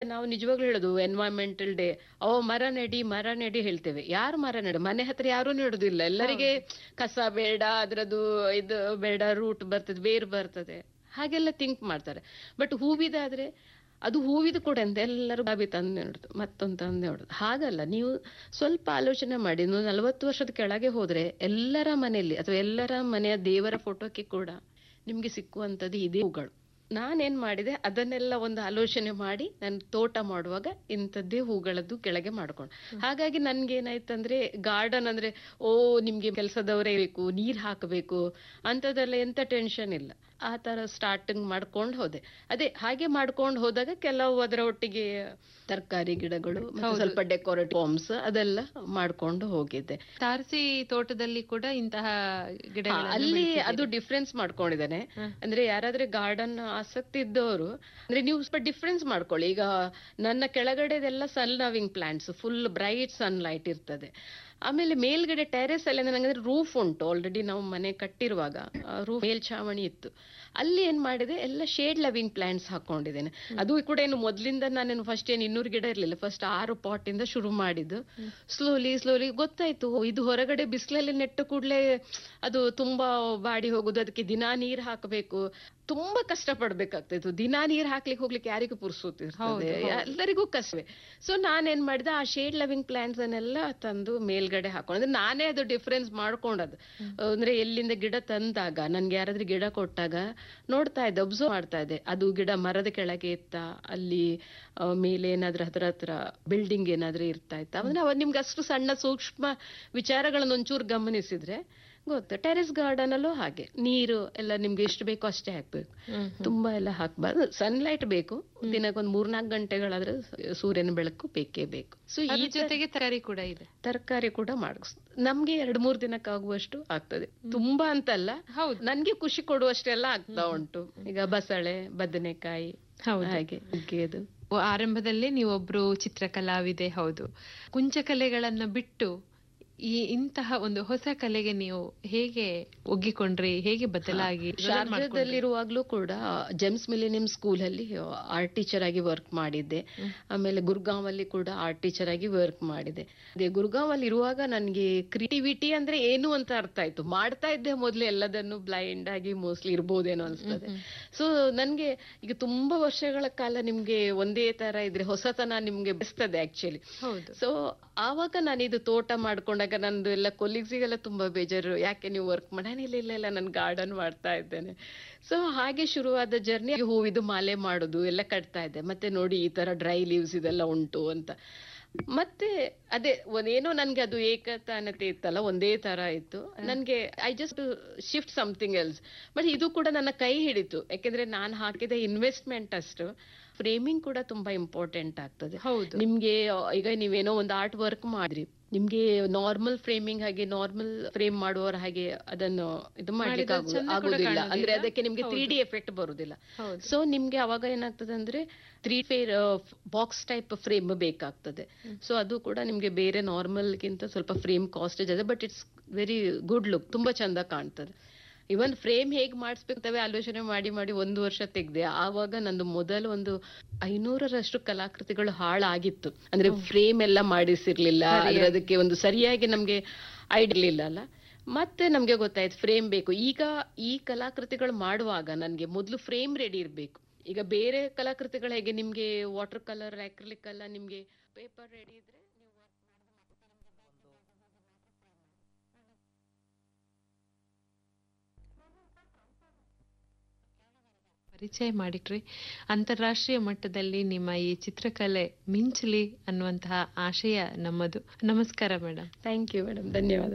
ನಾವು ನಿಜವಾಗ್ಲೂ ಹೇಳೋದು ಎನ್ವೈರನ್ಮೆಂಟಲ್ ಡೇ ಓ ಮರ ನೆಡಿ ಮರ ನೆಡಿ ಹೇಳ್ತೇವೆ ಯಾರು ಮರ ನೆಡು ಮನೆ ಹತ್ರ ಯಾರು ನೆಡುದಿಲ್ಲ ಎಲ್ಲರಿಗೆ ಕಸ ಬೇಡ ಅದ್ರದ್ದು ಇದು ಬೇಡ ರೂಟ್ ಬರ್ತದೆ ಬೇರು ಬರ್ತದೆ ಹಾಗೆಲ್ಲ ಥಿಂಕ್ ಮಾಡ್ತಾರೆ ಬಟ್ ಹೂವಿದಾದ್ರೆ ಅದು ಹೂವಿದು ಕೂಡ ಅಂತ ಎಲ್ಲರೂ ಬಾಬಿ ತಂದು ನೆಡುದು ಮತ್ತೊಂದು ತಂದು ನೆಡುದು ಹಾಗಲ್ಲ ನೀವು ಸ್ವಲ್ಪ ಆಲೋಚನೆ ಮಾಡಿ ನೀವು ನಲವತ್ತು ವರ್ಷದ ಕೆಳಗೆ ಹೋದ್ರೆ ಎಲ್ಲರ ಮನೆಯಲ್ಲಿ ಅಥವಾ ಎಲ್ಲರ ಮನೆಯ ದೇವರ ಫೋಟೋಕ್ಕೆ ಕೂಡ ನಿಮ್ಗೆ ಸಿಕ್ಕುವಂಥದ್ದು ಇದೇ ಹೂಗಳು ನಾನೇನ್ ಮಾಡಿದೆ ಅದನ್ನೆಲ್ಲ ಒಂದು ಆಲೋಚನೆ ಮಾಡಿ ನಾನು ತೋಟ ಮಾಡುವಾಗ ಇಂಥದ್ದೇ ಹೂಗಳದ್ದು ಕೆಳಗೆ ಮಾಡ್ಕೊಂಡು ಹಾಗಾಗಿ ನನ್ಗೆ ಏನಾಯ್ತಂದ್ರೆ ಗಾರ್ಡನ್ ಅಂದ್ರೆ ಓ ನಿಮ್ಗೆ ಕೆಲಸದವರೇ ಬೇಕು ನೀರ್ ಹಾಕಬೇಕು ಅಂಥದ್ದೆಲ್ಲ ಎಂತ ಟೆನ್ಷನ್ ಇಲ್ಲ ಆ ತರ ಸ್ಟಾರ್ಟಿಂಗ್ ಮಾಡ್ಕೊಂಡು ಹೋದೆ ಅದೇ ಹಾಗೆ ಮಾಡ್ಕೊಂಡು ಹೋದಾಗ ಕೆಲವು ಅದರ ಒಟ್ಟಿಗೆ ತರಕಾರಿ ಗಿಡಗಳು ಮತ್ತೆ ಸ್ವಲ್ಪ ಡೆಕೋರೇಟ್ ಫಾರ್ಮ್ಸ್ ಅದೆಲ್ಲ ಮಾಡ್ಕೊಂಡು ಹೋಗಿದ್ದೆ ತಾರಸಿ ತೋಟದಲ್ಲಿ ಕೂಡ ಇಂತಹ ಹಾ, ಗಿಡಗಳನ್ನು ಅಲ್ಲಿ ಬೆಳೆಸಿದ್ದೀರಿ. ಅದು ಡಿಫ್ರೆನ್ಸ್ ಮಾಡ್ಕೊಂಡಿದ್ದೇನೆ ಅಂದ್ರೆ ಯಾರಾದ್ರೆ ಗಾರ್ಡನ್ ಆಸಕ್ತಿ ಇದ್ದವರು ಅಂದ್ರೆ ನೀವು ಸ್ವಲ್ಪ ಡಿಫ್ರೆನ್ಸ್ ಮಾಡ್ಕೊಳ್ಳಿ ಈಗ ನನ್ನ ಕೆಳಗಡೆದೆಲ್ಲ sun loving plants full bright sunlight ಇರ್ತದೆ ಆಮೇಲೆ ಮೇಲ್ಗಡೆ ಟೆರೆಸ್ ಅಲ್ಲಿ ನನಗೆ ರೂಫ್ ಉಂಟು ಆಲ್ರೆಡಿ ನಾವು ಮನೆ ಕಟ್ಟಿರುವಾಗ ರೂಫ್ ಮೇಲ್ಛಾವಣಿ ಇತ್ತು ಅಲ್ಲಿ ಏನ್ ಮಾಡಿದೆ ಎಲ್ಲ ಶೇಡ್ ಲವಿಂಗ್ ಪ್ಲಾಂಟ್ಸ್ ಹಾಕೊಂಡಿದ್ದೇನೆ ಅದು ಕೂಡ ಏನು ಮೊದ್ಲಿಂದ ನಾನೇನು ಫಸ್ಟ್ ಏನು ಇನ್ನೂರು ಗಿಡ ಇರ್ಲಿಲ್ಲ ಫಸ್ಟ್ ಆರು ಪಾಟ್ ಇಂದ ಶುರು ಮಾಡಿದ್ದು ಸ್ಲೋಲಿ ಸ್ಲೋಲಿ ಗೊತ್ತಾಯ್ತು ಓ, ಇದು ಹೊರಗಡೆ ಬಿಸಿಲಲ್ಲಿ ನೆಟ್ಟ ಕೂಡಲೇ ಅದು ತುಂಬಾ ಬಾಡಿ ಹೋಗುದು ಅದಕ್ಕೆ ದಿನಾ ನೀರ್ ಹಾಕಬೇಕು ತುಂಬಾ ಕಷ್ಟ ಪಡ್ಬೇಕಾಗ್ತಿತ್ತು ದಿನಾ ನೀರ್ ಹಾಕ್ಲಿಕ್ಕೆ ಹೋಗ್ಲಿಕ್ಕೆ ಯಾರಿಗೂ ಪುರ್ಸುತ್ತಿರ್ತದೆ ಎಲ್ಲರಿಗೂ ಕಷ್ಟವೇ ಸೊ ನಾನೇನ್ ಮಾಡಿದೆ ಆ ಶೇಡ್ ಲವಿಂಗ್ ಪ್ಲಾಂಟ್ಸ್ ಅನ್ನೆಲ್ಲ ತಂದು ಮೇಲ್ಗಡೆ ಹಾಕೊಂಡು ಅಂದ್ರೆ ನಾನೇ ಅದು ಡಿಫ್ರೆನ್ಸ್ ಮಾಡ್ಕೊಂಡದ್ದು ಅಂದ್ರೆ ಎಲ್ಲಿಂದ ಗಿಡ ತಂದಾಗ ನನ್ಗೆ ಯಾರಾದ್ರೂ ಗಿಡ ಕೊಟ್ಟಾಗ ನೋಡ್ತಾ ಇದ್ದೆ ಒಬ್ಸರ್ವ್ ಮಾಡ್ತಾ ಇದ್ದೆ ಅದು ಗಿಡ ಮರದ ಕೆಳಗೆ ಇತ್ತ ಅಲ್ಲಿ ಆ, ಮೇಲೆ ಏನಾದ್ರೂ ಹತ್ರ ಹತ್ರ ಬಿಲ್ಡಿಂಗ್ ಏನಾದ್ರೂ ಇರ್ತಾ ಇತ್ತ ಅಂದ್ರೆ ಅವಾಗ ನಿಮ್ಗೆ ಅಷ್ಟು ಸಣ್ಣ ಸೂಕ್ಷ್ಮ ವಿಚಾರಗಳನ್ನ ಒಂಚೂರು ಗಮನಿಸಿದ್ರೆ ಗೊತ್ತು ಟೆರೆಸ್ ಗಾರ್ಡನ್ ಅಲ್ಲೂ ಹಾಗೆ ನೀರು ಎಲ್ಲ ನಿಮ್ಗೆ ಎಷ್ಟು ಬೇಕೋ ಅಷ್ಟೇ ಹಾಕ್ಬೇಕು ತುಂಬಾ ಎಲ್ಲ ಹಾಕ್ಬಾರ್ದು ಸನ್ಲೈಟ್ ಬೇಕು ದಿನಕ್ಕೊಂದ್ ಮೂರ್ನಾಲ್ಕು ಗಂಟೆಗಳಾದ್ರೆ ಸೂರ್ಯನ ಬೆಳಕು ಬೇಕೇ ಬೇಕು ಸೊ ಈ ಅದ್ರ ಜೊತೆಗೆ ತರಕಾರಿ ಕೂಡ ಇದೆ ತರಕಾರಿ ಕೂಡ ಮಾಡಿಸ್ ನಮ್ಗೆ ಎರಡ್ ಮೂರ್ ದಿನಕ್ಕಾಗುವಷ್ಟು ಆಗ್ತದೆ ತುಂಬಾ ಅಂತಲ್ಲ ಹೌದು ನನ್ಗೆ ಖುಷಿ ಕೊಡುವಷ್ಟೆಲ್ಲ ಆಗ್ತಾ ಉಂಟು ಈಗ ಬಸಳೆ ಬದನೆಕಾಯಿ ಹೌದು. ಹಾಗೆ ನುಗ್ಗೆದು ಓ, ಆರಂಭದಲ್ಲೇ ನೀವೊಬ್ರು ಚಿತ್ರಕಲಾವಿದೆ ಹೌದು ಕುಂಚಕಲೆಗಳನ್ನ ಬಿಟ್ಟು ಈ ಇಂತಹ ಒಂದು ಹೊಸ ಕಲೆಗೆ ನೀವು ಹೇಗೆ ಒಗ್ಗಿಕೊಂಡ್ರಿ ಹೇಗೆ ಬದಲಾಗಿ ಮೊದಲು ಮಾಡ್ಕೊಂಡ್ರಿ? ಶಾರಜಾದಲ್ಲಿರುವಾಗ್ಲೂ ಕೂಡ ಜೆಮ್ಸ್ ಮಿಲಿನಿಯಂ ಸ್ಕೂಲ್ ಅಲ್ಲಿ ಆರ್ಟ್ ಟೀಚರ್ ಆಗಿ ವರ್ಕ್ ಮಾಡಿದ್ದೆ ಆಮೇಲೆ ಗುರ್ಗಾಂವ್ ಅಲ್ಲಿ ಕೂಡ ಆರ್ಟ್ ಟೀಚರ್ ಆಗಿ ವರ್ಕ್ ಮಾಡಿದೆ ಅದೇ ಗುರ್ಗಾಂವ್ ಅಲ್ಲಿ ಇರುವಾಗ ನನ್ಗೆ ಕ್ರಿಯೇಟಿವಿಟಿ ಅಂದ್ರೆ ಏನು ಅಂತ ಅರ್ಥ ಆಯ್ತು ಮಾಡ್ತಾ ಇದ್ದೆ ಮೊದ್ಲು ಎಲ್ಲದನ್ನು ಬ್ಲೈಂಡ್ ಆಗಿ ಮೋಸ್ಟ್ಲಿ ಇರ್ಬೋದೇನೋ ಅನ್ಸ್ತದೆ ಸೊ ನನ್ಗೆ ಈಗ ತುಂಬಾ ವರ್ಷಗಳ ಕಾಲ ನಿಮ್ಗೆ ಒಂದೇ ತರ ಇದ್ರೆ ಹೊಸತನ ನಿಮ್ಗೆ ಬೆಸ್ತದೆ ಆಕ್ಚುಲಿ ಹೌದು ಸೊ ಆವಾಗ ನಾನು ಇದು ತೋಟ ಮಾಡ್ಕೊಂಡಾಗ ನಂದು ಎಲ್ಲ ಕೊಲೀಗ್ಸಿಗೆಲ್ಲ ತುಂಬಾ ಬೇಜಾರು ಯಾಕೆ ನೀವು ವರ್ಕ್ ಮಾಡ ಇಲ್ಲ ಇಲ್ಲ ಇಲ್ಲ ನಾನು ಗಾರ್ಡನ್ ಮಾಡ್ತಾ ಇದ್ದೇನೆ ಸೊ ಹಾಗೆ ಶುರುವಾದ ಜರ್ನಿ ಹೂವಿದು ಮಾಲೆ ಮಾಡೋದು ಎಲ್ಲ ಕಟ್ತಾ ಇದ್ದೆ ಮತ್ತೆ ನೋಡಿ ಈ ತರ ಡ್ರೈ ಲೀವ್ಸ್ ಇದೆಲ್ಲ ಉಂಟು ಅಂತ ಮತ್ತೆ ಅದೇ ಒಂದೇನೋ ನನ್ಗೆ ಅದು ಏಕತಾನತೆ ಇತ್ತಲ್ಲ ಒಂದೇ ತರ ಇತ್ತು ನನ್ಗೆ I just shift something else but ಇದು ಕೂಡ ನನ್ನ ಕೈ ಹಿಡಿತು ಯಾಕೆಂದ್ರೆ ನಾನು ಹಾಕಿದ ಇನ್ವೆಸ್ಟ್ಮೆಂಟ್ ಅಷ್ಟು ಫ್ರೇಮಿಂಗ್ ಕೂಡ ತುಂಬಾ ಇಂಪಾರ್ಟೆಂಟ್ ಆಗ್ತದೆ ಹೌದು ನಿಮ್ಗೆ ಈಗ ನೀವೇನೋ ಒಂದು ಆರ್ಟ್ ವರ್ಕ್ ಮಾಡ್ರಿ ನಿಮ್ಗೆ ನಾರ್ಮಲ್ ಫ್ರೇಮಿಂಗ್ ಹಾಗೆ ನಾರ್ಮಲ್ ಫ್ರೇಮ್ ಮಾಡುವವರ ಹಾಗೆ ಅದನ್ನು ಇದು ಮಾಡ್ಲಿಕ್ಕೆ ಮಾಡಿದ್ರೆ ಆಗು- ಚಂದ ಕೂಡ ಆಗುದಿಲ್ಲ ಕಾಣುದಿಲ್ಲ. ಅಂದ್ರೆ ಅದಕ್ಕೆ ನಿಮ್ಗೆ ತ್ರೀ ಡಿ ಎಫೆಕ್ಟ್ ಬರುದಿಲ್ಲ ಹೌದು ಸೊ ನಿಮ್ಗೆ ಅವಾಗ ಏನಾಗ್ತದೆ ಅಂದ್ರೆ three fair box type frame ಬೇಕಾಗ್ತದೆ ಸೊ ಅದು ಕೂಡ ನಿಮ್ಗೆ ಬೇರೆ ನಾರ್ಮಲ್ ಗಿಂತ ಸ್ವಲ್ಪ ಫ್ರೇಮ್ ಕಾಸ್ಟ್ ಇದೆ but it's very good look ತುಂಬಾ ಚಂದ ಕಾಣ್ತದೆ ಇವನ್ ಫ್ರೇಮ್ ಹೇಗ್ ಮಾಡಿಸ್ಬೇಕಂತವೇ ಆಲೋಚನೆ ಮಾಡಿ ಮಾಡಿ ಒಂದು ವರ್ಷ ತೆಗ್ದೆ ಆವಾಗ ನಂದು ಮೊದಲು ಒಂದು ಐನೂರರಷ್ಟು ಕಲಾಕೃತಿಗಳು ಹಾಳಾಗಿತ್ತು ಅಂದ್ರೆ ಫ್ರೇಮ್ ಎಲ್ಲ ಮಾಡಿಸಿರ್ಲಿಲ್ಲ ಅಂದ್ರೆ ಅದಕ್ಕೆ ಒಂದು ಸರಿಯಾಗಿ ನಮ್ಗೆ ಐಡಿರ್ಲಿಲ್ಲ ಅಲ್ಲ ಮತ್ತೆ ನಮ್ಗೆ ಗೊತ್ತಾಯ್ತು ಫ್ರೇಮ್ ಬೇಕು ಈಗ ಈ ಕಲಾಕೃತಿಗಳು ಮಾಡುವಾಗ ನನ್ಗೆ ಮೊದಲು ಫ್ರೇಮ್ ರೆಡಿ ಇರ್ಬೇಕು ಈಗ ಬೇರೆ ಕಲಾಕೃತಿಗಳು ಹೇಗೆ ನಿಮ್ಗೆ ವಾಟರ್ ಕಲರ್ ಅಕ್ರಿಲಿಕ್ ಎಲ್ಲ ನಿಮ್ಗೆ ಪೇಪರ್ ರೆಡಿ ಇದ್ರೆ ನೀವು ಪರಿಚಯ ಮಾಡಿಟ್ರಿ ಅಂತಾರಾಷ್ಟ್ರೀಯ ಮಟ್ಟದಲ್ಲಿ ನಿಮ್ಮ ಈ ಚಿತ್ರಕಲೆ ಮಿಂಚಲಿ ಅನ್ನುವಂತಹ ಆಶಯ ನಮ್ಮದು ನಮಸ್ಕಾರ ಮೇಡಮ್ ಥ್ಯಾಂಕ್ ಯು ಮೇಡಮ್ ಧನ್ಯವಾದ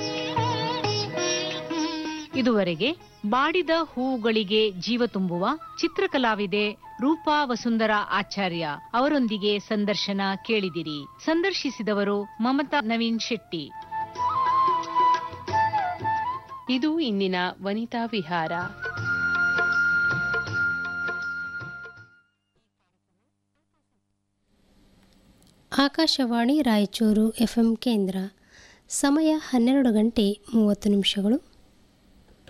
ಇದುವರೆಗೆ ಬಾಡಿದ ಹೂವುಗಳಿಗೆ ಜೀವ ತುಂಬುವ ಚಿತ್ರಕಲಾವಿದೆ ರೂಪಾ ವಸುಂಧರ ಆಚಾರ್ಯ ಅವರೊಂದಿಗೆ ಸಂದರ್ಶನ ಕೇಳಿದಿರಿ ಸಂದರ್ಶಿಸಿದವರು ಮಮತಾ ನವೀನ್ ಶೆಟ್ಟಿ ಇದು ಇಂದಿನ ವನಿತಾ ವಿಹಾರ ಆಕಾಶವಾಣಿ ರಾಯಚೂರು ಎಫ್ಎಂ ಕೇಂದ್ರ ಸಮಯ ಹನ್ನೆರಡು ಗಂಟೆ ಮೂವತ್ತು ನಿಮಿಷಗಳು